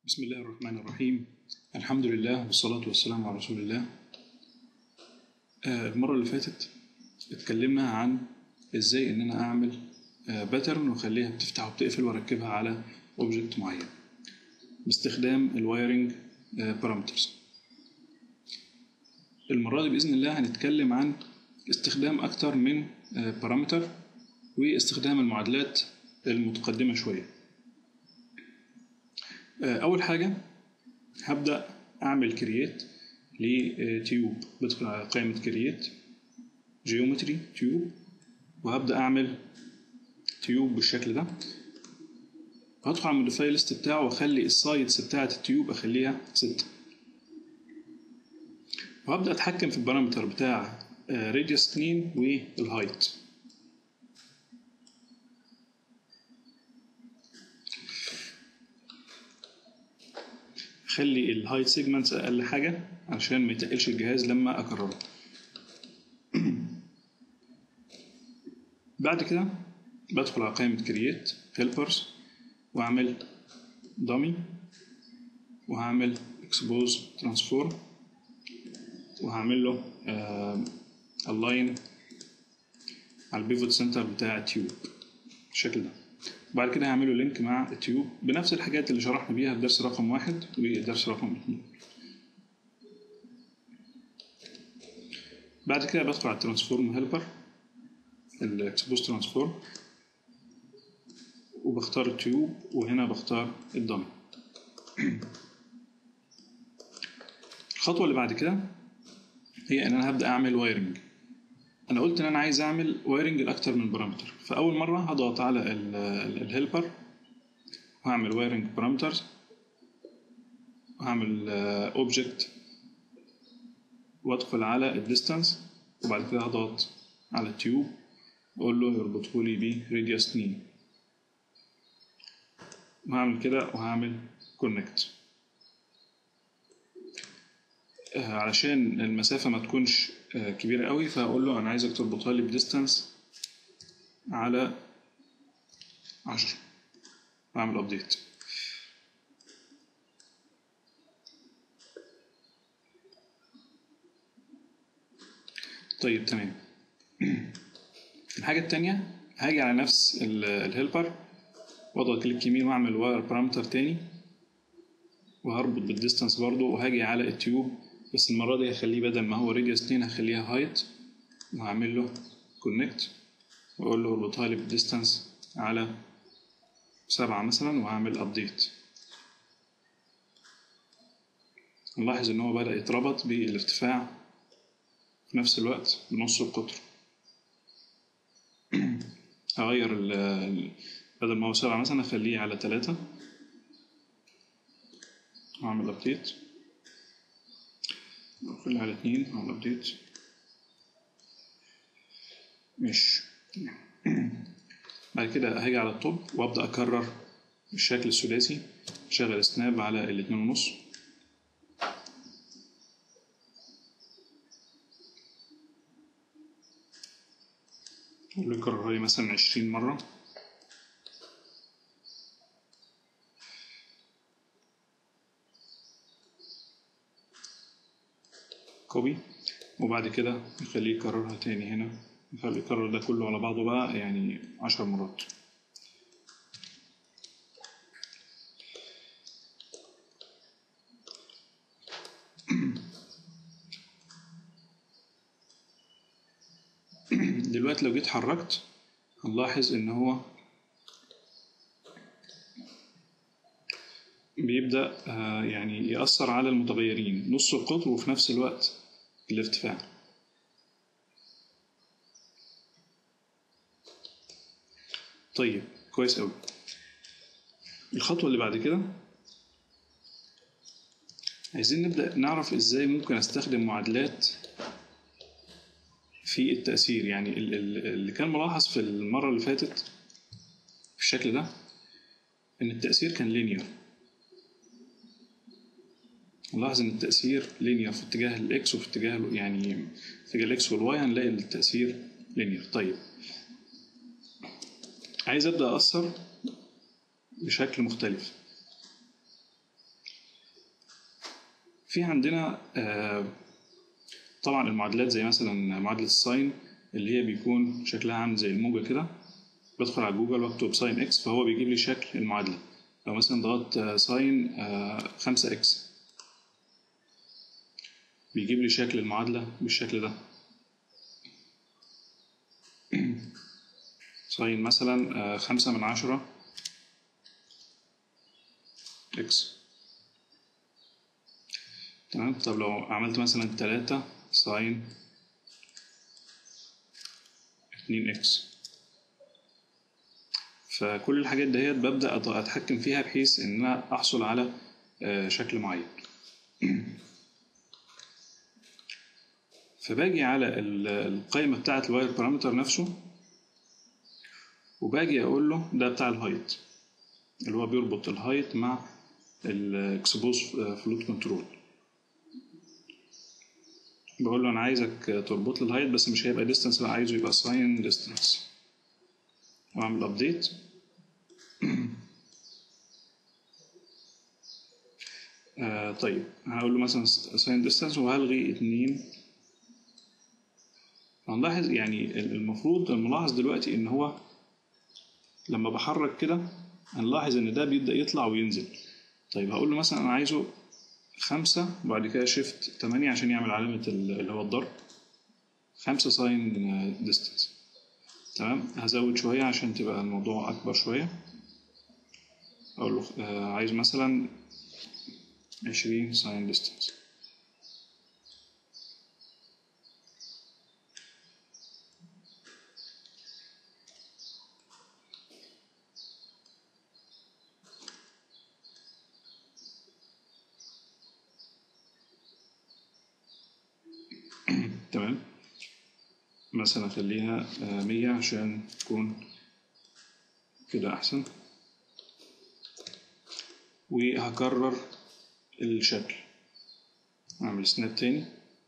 بسم الله الرحمن الرحيم الحمد لله والصلاة والسلام على رسول الله آه، المرة اللي فاتت اتكلمنا عن ازاي ان انا اعمل باترن واخليها بتفتح وبتقفل واركبها على اوبجكت معين باستخدام الوايرنج بارامترز المرة دي بإذن الله هنتكلم عن استخدام أكتر من بارامتر واستخدام المعادلات المتقدمة شوية أول حاجة هبدأ أعمل كرييت لتيوب بدخل على قائمة كرييت جيومتري تيوب وهبدأ أعمل تيوب بالشكل ده هدخل على الموديفاي ليست بتاعه واخلي السايدز بتاعة التيوب اخليها ستة وهبدأ اتحكم في البارامتر بتاع راديوس 2 والهايت خلي الهايت سيجمنتس اقل حاجة عشان ما يتقلش الجهاز لما اكرره بعد كده بدخل على قائمة كرييت هيلبرز واعمل دامي وهعمل اكسبوز ترانسفورم وهعمل له الاين على البيفوت سنتر بتاع التيوب بالشكل ده بعد كده هعمله لينك مع التيوب بنفس الحاجات اللي شرحنا بيها في درس رقم واحد ودرس رقم اتنين بعد كده بدخل على الترانسفورم هيلبر الاكسبوز ترانسفورم وبختار التيوب وهنا بختار الضم الخطوة اللي بعد كده هي ان انا هبدأ اعمل وايرنج انا قلت ان انا عايز اعمل وايرنج لاكتر من بارامتر فاول مرة هضغط على الهيلبر وهعمل وايرنج بارامترز وهعمل اوبجكت وادخل على الديستانس وبعد كده هضغط على التيوب واقول له يربطه لي براديوس 2 وهعمل كده وهعمل كونكت علشان المسافة ما تكونش كبيرة قوي فهقول له أنا عايزك تربطها لي بديستانس على عشرة أعمل أبديت طيب تمام الحاجة التانية هاجي على نفس الهيلبر واضغط كليك يمين واعمل واير بارامتر تاني وهربط بالديستانس برضو وهاجي على التيوب بس المرة دي هخليه بدل ما هو راديوس 2 هخليها هايت وهعمل له كونكت واقول له اربطها لي بالديستانس على سبعة مثلا وهعمل ابديت نلاحظ ان هو بدأ يتربط بالارتفاع في نفس الوقت بنص القطر هغير بدل ما هو سبعة مثلا أخليه على تلاتة وأعمل أبديت أخليه على اتنين أعمل أبديت مش بعد كده هاجي على الطب وأبدأ أكرر الشكل الثلاثي شغل سناب على الاتنين ونص أقول له يكررها لي مثلا عشرين مرة كوبي وبعد كده نخليه يكررها تاني هنا نخليه يكرر ده كله على بعضه بقى يعني عشر مرات دلوقتي لو جيت حركت هنلاحظ ان هو بيبدأ يعني يأثر على المتغيرين نص القطر وفي نفس الوقت الارتفاع طيب كويس أوي الخطوة اللي بعد كده عايزين نبدأ نعرف ازاي ممكن استخدم معادلات في التأثير يعني اللي كان ملاحظ في المرة اللي فاتت بالشكل ده ان التأثير كان لينير نلاحظ ان التأثير لينير في اتجاه الاكس وفي اتجاه يعني في اتجاه الاكس والواي هنلاقي التأثير لينير طيب عايز ابدأ أأثر بشكل مختلف في عندنا آه، طبعا المعادلات زي مثلا معادلة الساين اللي هي بيكون شكلها عامل زي الموجة كده بدخل على جوجل واكتب ساين اكس فهو بيجيب لي شكل المعادلة لو مثلا ضغطت آه، ساين خمسة اكس بيجيب لي شكل المعادلة بالشكل ده ساين مثلا آه، خمسة من عشرة اكس تمام طب لو عملت مثلا تلاتة ساين اتنين اكس فكل الحاجات دهيت ببدأ أط- أتحكم فيها بحيث إن أنا أحصل على آه، شكل معين فباجي على ال- القائمة بتاعة الواير بارامتر نفسه وباجي أقول له ده بتاع الهايت اللي هو بيربط الهايت مع الاكسبوز فلوت كنترول بقول له انا عايزك تربط لي الهايت بس مش هيبقى ديستانس لا عايزه يبقى ساين ديستانس واعمل ابديت آه طيب هقول له مثلا ساين ديستانس وهلغي اتنين هنلاحظ يعني المفروض الملاحظ دلوقتي ان هو لما بحرك كده هنلاحظ ان ده بيبدأ يطلع وينزل طيب هقول له مثلا انا عايزه خمسة وبعد كده شيفت تمانية عشان يعمل علامة ال- اللي هو الضرب خمسة ساين ديستانس تمام هزود شوية عشان تبقى الموضوع أكبر شوية أقول له آه، عايز مثلا عشرين ساين ديستانس تمام مثلا خليها آه، مية عشان تكون كده أحسن وهكرر الشكل أعمل سناب تاني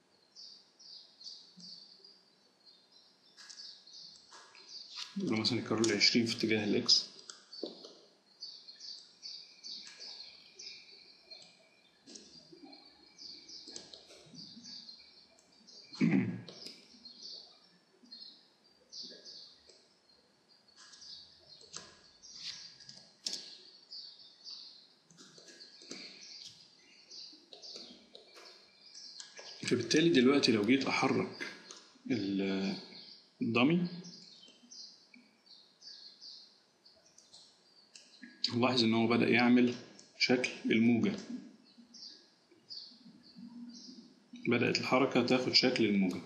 لو مثلا يكرر لي عشرين في اتجاه الإكس فبالتالي دلوقتي لو جيت أحرك ال- الدمي نلاحظ إن هو بدأ يعمل شكل الموجة بدأت الحركة تاخد شكل الموجة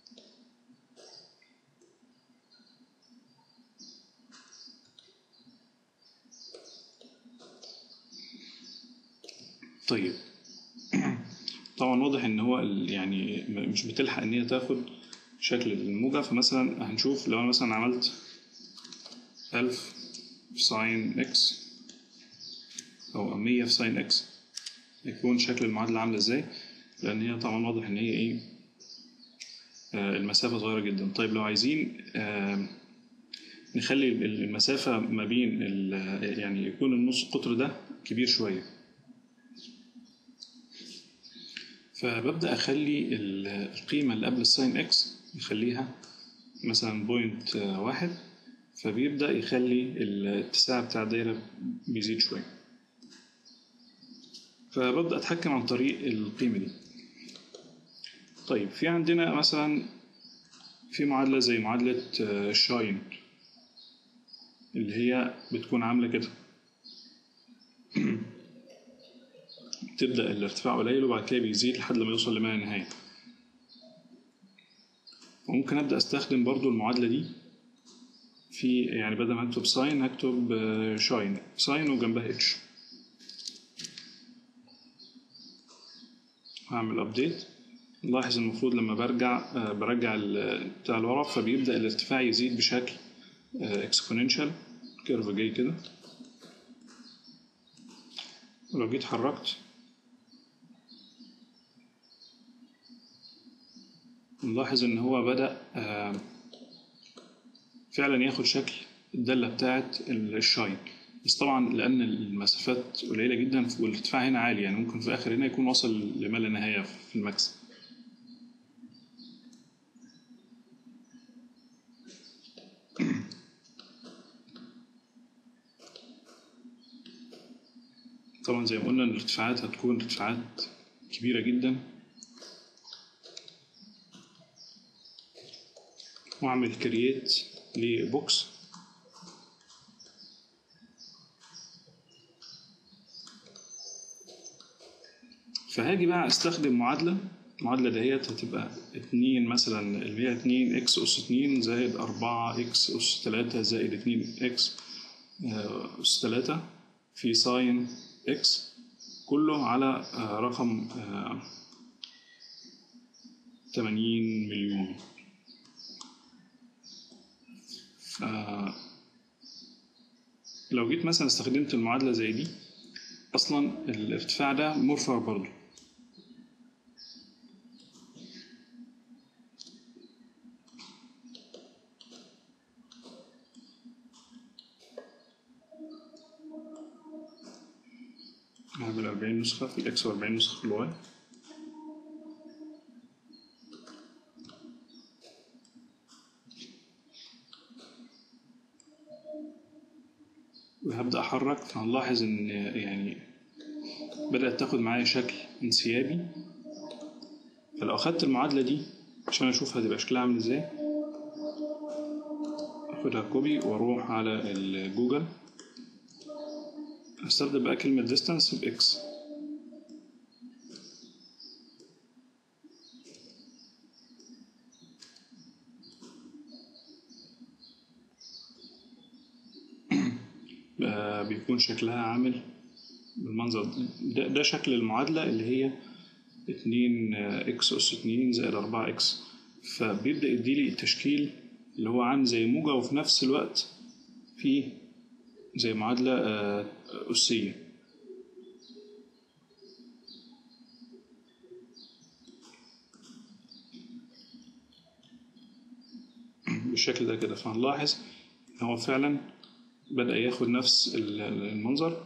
طيب طبعا واضح ان هو ال- يعني م- مش بتلحق ان هي تاخد شكل الموجة فمثلا هنشوف لو انا مثلا عملت ألف في ساين اكس او مية في ساين اكس يكون شكل المعادلة عاملة ازاي لان هي طبعا واضح ان هي ايه آه، المسافة صغيرة جدا طيب لو عايزين آه، نخلي ال- المسافة ما بين ال- يعني يكون النص قطر ده كبير شوية فببدأ أخلي ال- القيمة اللي قبل الساين إكس نخليها مثلا بوينت واحد فبيبدأ يخلي الاتساع بتاع الدايرة بيزيد شوية فببدأ أتحكم عن طريق القيمة دي طيب في عندنا مثلا في معادلة زي معادلة شاين اللي هي بتكون عاملة كده تبدأ الارتفاع قليل وبعد كده بيزيد لحد لما يوصل لما لا نهاية وممكن أبدأ أستخدم برضو المعادلة دي في يعني بدل ما أكتب ساين هكتب شاين ساين وجنبها اتش هعمل أبديت نلاحظ المفروض لما برجع آه، برجع ال- بتاع الورق فبيبدأ الارتفاع يزيد بشكل اكسبوننشال كيرف جاي كده ولو جيت حركت نلاحظ ان هو بدأ آه، فعلا ياخد شكل الدالة بتاعت الشاين بس طبعا لأن المسافات قليلة جدا والارتفاع هنا عالي يعني ممكن في الآخر هنا يكون وصل لما لا نهاية في الماكس طبعا زي ما قلنا الارتفاعات هتكون ارتفاعات كبيرة جدا واعمل كرييت لبوكس فهاجي بقى استخدم معادلة المعادلة دهيت هتبقى اتنين مثلا اللي هي اتنين اكس اس اتنين زائد أربعة اكس اس تلاتة زائد اتنين اكس اس تلاتة في ساين اكس كله على رقم تمانين مليون ف لو جيت مثلا استخدمت المعادلة زي دي أصلا الارتفاع ده مرفع برضه هعمل أربعين نسخة في الإكس وأربعين نسخة في الواي وهبدأ أحرك فهنلاحظ إن يعني بدأت تاخد معايا شكل انسيابي فلو أخدت المعادلة دي عشان أشوف هتبقى شكلها عامل إزاي أخدها كوبي وأروح على الجوجل أستخدم بقى كلمة distance بإكس بيكون شكلها عامل بالمنظر ده, ده شكل المعادلة اللي هي اتنين اكس اس اتنين زائد أربعة اكس فبيبدأ يديلي التشكيل اللي هو عامل زي موجة وفي نفس الوقت في زي معادلة أسية بالشكل ده كده فهنلاحظ إن هو فعلا بدأ ياخد نفس المنظر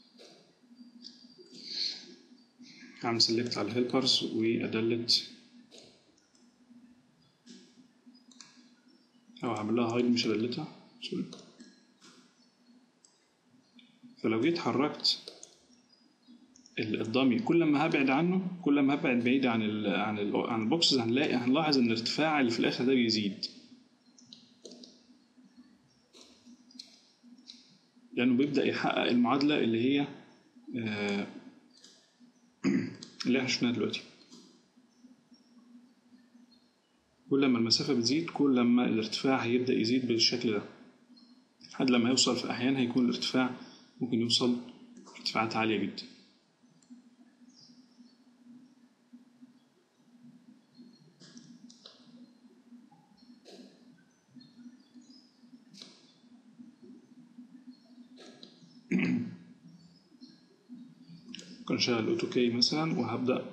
هعمل سيلكت على الهيلبرز وأدلت أو هعمل لها هايد مش أدلتها سوري فلو جيت حركت الضمي كل ما هبعد عنه كل ما هبعد بعيد عن ال عن ال عن البوكسز هنلاقي هنلاحظ ان الارتفاع اللي في الاخر ده بيزيد لانه بيبدا يحقق المعادله اللي هي آه اللي احنا شفناها دلوقتي كل ما المسافة بتزيد كل ما الارتفاع هيبدأ يزيد بالشكل ده لحد لما يوصل في أحيان هيكون الارتفاع ممكن يوصل ارتفاعات عالية جدا ممكن أشغل أوتوكي مثلا وهبدأ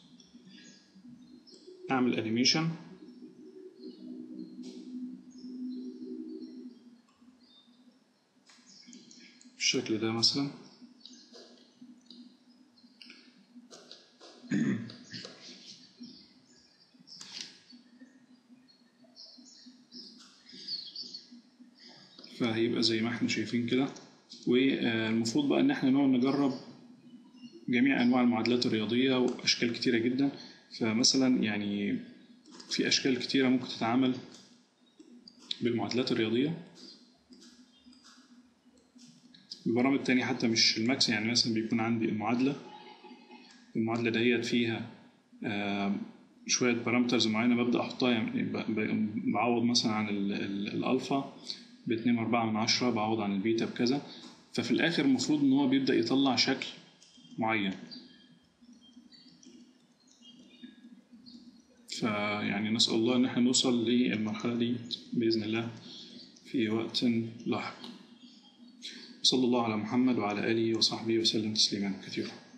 أعمل أنيميشن بالشكل ده مثلا فهيبقى زي ما احنا شايفين كده والمفروض بقى ان احنا نقعد نجرب جميع انواع المعادلات الرياضيه واشكال كتيره جدا فمثلا يعني في اشكال كتيره ممكن تتعامل بالمعادلات الرياضيه البرامج التانية حتى مش الماكس يعني مثلا بيكون عندي المعادلة المعادلة دهيت فيها شوية بارامترز معينة ببدأ أحطها يعني بعوض مثلا عن ال ال الألفا باتنين وأربعة من عشرة بعوض عن البيتا بكذا ففي الآخر المفروض إن هو بيبدأ يطلع شكل معين فيعني نسأل الله إن احنا نوصل للمرحلة دي بإذن الله في وقت لاحق صلى الله على محمد وعلى آله وصحبه وسلم تسليما كثيرا